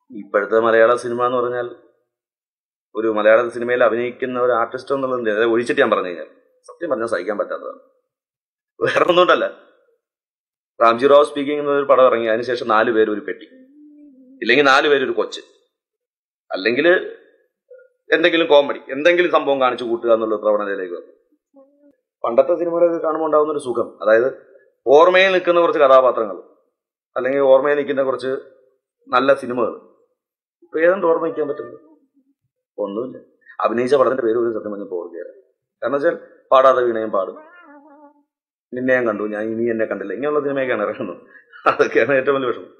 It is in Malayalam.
ഇപ്പോഴത്തെ മലയാള സിനിമ എന്ന് പറഞ്ഞാൽ ഒരു മലയാള സിനിമയിൽ അഭിനയിക്കുന്ന ഒരു ആർട്ടിസ്റ്റ് എന്നുള്ളത് അതായത് ഒഴിച്ചിട്ട് ഞാൻ പറഞ്ഞു കഴിഞ്ഞാൽ സത്യം പറഞ്ഞാൽ സഹിക്കാൻ പറ്റാത്തതാണ് വേറെ ഒന്നുകൊണ്ടല്ല റാംജി റാവ് സ്പീക്കിംഗ് എന്നൊരു പടം ഇറങ്ങി അതിനുശേഷം നാല് പേര് ഒരു പെട്ടി ഇല്ലെങ്കിൽ നാല് പേര് ഒരു കൊച്ച് അല്ലെങ്കിൽ എന്തെങ്കിലും കോമഡി എന്തെങ്കിലും സംഭവം കാണിച്ചു കൂട്ടുക എന്നുള്ള പ്രവണതയിലേക്ക് വന്നു പണ്ടത്തെ സിനിമകളൊക്കെ കാണുമ്പോൾ ഉണ്ടാകുന്ന ഒരു സുഖം അതായത് ഓർമ്മയിൽ നിൽക്കുന്ന കുറച്ച് കഥാപാത്രങ്ങൾ അല്ലെങ്കിൽ ഓർമ്മയിൽ നിൽക്കുന്ന കുറച്ച് നല്ല സിനിമകൾ ഇപ്പൊ ഏതാണ്ട് ഓർമ്മ വയ്ക്കാൻ പറ്റുന്നത് ഒന്നുമില്ല അഭിനയിച്ച പടത്തിന്റെ പേര് ഒരു സത്യം പറഞ്ഞപ്പോൾ ഓർക്കുകയാണ് കാരണം വെച്ചാൽ പാടാതെ വീണയും പാടും നിന്നെ ഞാൻ കണ്ടു ഞാൻ ഇനി എന്നെ കണ്ടില്ല ഇങ്ങനെയുള്ള സിനിമയൊക്കെയാണ് ഇറങ്ങുന്നത് അതൊക്കെയാണ് ഏറ്റവും വലിയ വിഷമം